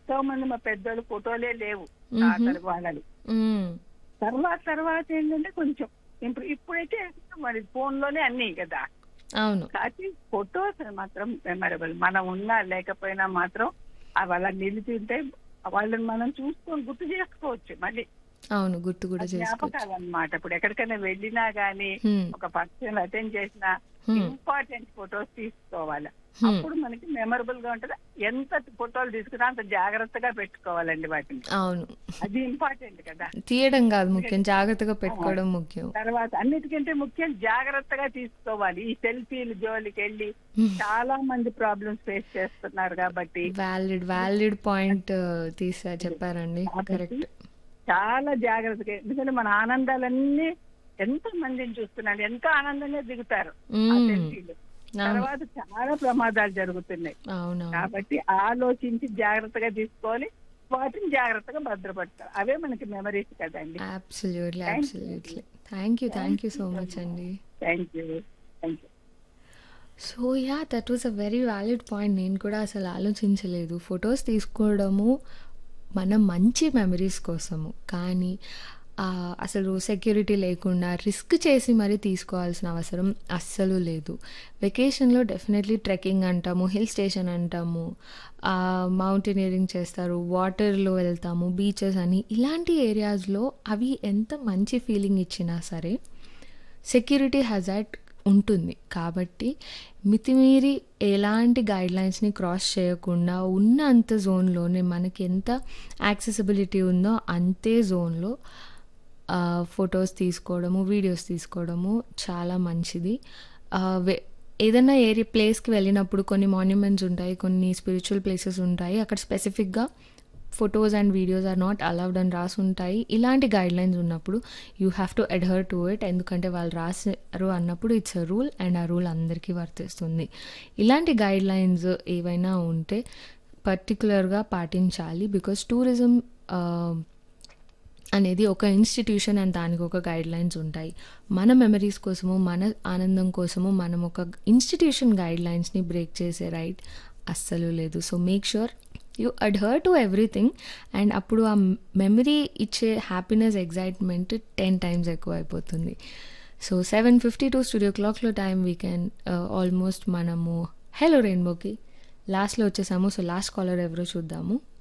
ఎంతో మంది మా పెద్దోళ్ళు ఫోటోలే లేవు మ్మ్. తాతలు వాళ్ళని మ్మ్. తర్వాత తర్వాత ఏంటంటే కొంచెం ఇప్పుడు ఇప్పుడైతే మరి ఫోన్ లోనే అన్ని కదా అవును కాబట్టి ఫొటోస్ మాత్రం మెమరబుల్ మనం ఉన్నా లేకపోయినా మాత్రం అవి అలా నిలిచింటే వాళ్ళని మనం చూసుకొని గుర్తు చేసుకోవచ్చు మళ్ళీ అవును గుర్తు కూడా చేసుకోవచ్చు జ్ఞాపకాలు అన్నమాట ఇప్పుడు ఎక్కడికైనా వెళ్ళినా గానీ హ్మ్. ఒక ఫంక్షన్ అటెండ్ చేసినా హ్మ్. ఇంపార్టెంట్ ఫొటోస్ తీసుకోవాలి హ్మ్. అప్పుడు మనకి మెమరబుల్ గా ఉంటది ఎంత ఫోటోలు తీసుకున్నా అంత జాగ్రత్తగా పెట్టుకోవాలండి వాటిని అవును అది ఇంపార్టెంట్ కదా తీయడం కాదు ముఖ్యం జాగ్రత్తగా పెట్టుకోవడం ముఖ్యం తర్వాత అన్నిటికంటే ముఖ్యం జాగ్రత్తగా తీసుకోవాలి ఈ సెల్ఫీలు జోలికి వెళ్ళి చాలా మంది ప్రాబ్లమ్స్ ఫేస్ చేస్తున్నారు కాబట్టి వ్యాలిడ్ వ్యాలిడ్ పాయింట్ తీసా చెప్పారండి కాబట్టి కరెక్ట్ చాలా జాగ్రత్తగా ఎందుకంటే మన ఆనందాలన్నీ ఎంతో మందిని చూస్తున్నాడు ఎంతో ఆనందంగా దిగుతారు ఆ మ్మ్. సెల్ఫీలు అవును తర్వాత చాలా ప్రమాదాలు జరుగుతున్నాయి అవునవును కాబట్టి ఆలోచించి జాగ్రత్తగా తీసుకోవాలి వాటిని జాగ్రత్తగా భద్రపడతారు అవే మనకి మెమరీస్ కదండి absolutely Thank you. Absolutely thank you thank you so much అండి thank you thank you so yeah that was a very valid point నేను కూడా అసలు ఆలోచించలేదు ఫొటోస్ తీసుకోవడము మన మంచి మెమరీస్ కోసము కానీ ఆ, అసలు సెక్యూరిటీ లేకుండా రిస్క్ చేసి మరీ తీసుకోవాల్సిన అవసరం అస్సలు లేదు వెకేషన్లో డెఫినెట్లీ ట్రెక్కింగ్ అంటాము హిల్ స్టేషన్ అంటాము మౌంటైనరింగ్ చేస్తారు వాటర్లో వెళ్తాము బీచెస్ అని ఇలాంటి ఏరియాస్లో అవి ఎంత మంచి ఫీలింగ్ ఇచ్చినా సరే సెక్యూరిటీ హజార్డ్ ఉంటుంది కాబట్టి మితిమీరి ఎలాంటి గైడ్లైన్స్ని క్రాస్ చేయకుండా ఉన్న అంత జోన్లోనే మనకి ఎంత యాక్సెసిబిలిటీ ఉందో అంతే జోన్లో ఫొటోస్ తీసుకోవడము వీడియోస్ తీసుకోవడము చాలా మంచిది ఆ, వె- ఏదైనా ఏరియా ప్లేస్కి వెళ్ళినప్పుడు కొన్ని మాన్యుమెంట్స్ ఉంటాయి కొన్ని స్పిరిచువల్ ప్లేసెస్ ఉంటాయి అక్కడ స్పెసిఫిక్గా photos and videos are not allowed అని రాసి ఉంటాయి ఇలాంటి గైడ్ లైన్స్ ఉన్నప్పుడు you have to adhere to it ఎందుకంటే వాళ్ళు రాశారు అన్నప్పుడు ఇట్స్ అ రూల్ అండ్ ఆ రూల్ అందరికీ వర్తిస్తుంది ఇలాంటి గైడ్ లైన్స్ ఏవైనా ఉంటే పర్టికులర్గా పాటించాలి బికాస్ టూరిజం అనేది ఒక ఇన్స్టిట్యూషన్ అండ్ దానికి ఒక గైడ్ లైన్స్ ఉంటాయి మన మెమరీస్ కోసము మన ఆనందం కోసము మనం ఒక ఇన్స్టిట్యూషన్ గైడ్ లైన్స్ని బ్రేక్ చేసే రైట్ అస్సలు లేదు so make sure you adhere to everything and అప్పుడు ఆ మెమరీ ఇచ్చే హ్యాపీనెస్ ఎగ్జైట్మెంట్ టెన్ టైమ్స్ ఎక్కువ అయిపోతుంది so seven fifty two studio క్లాక్లో టైం వీకెండ్ ఆల్మోస్ట్ మనము హలో రెయిన్బోకి లాస్ట్లో వచ్చేసాము సో లాస్ట్ కాలర్ ఎవరో చూద్దాము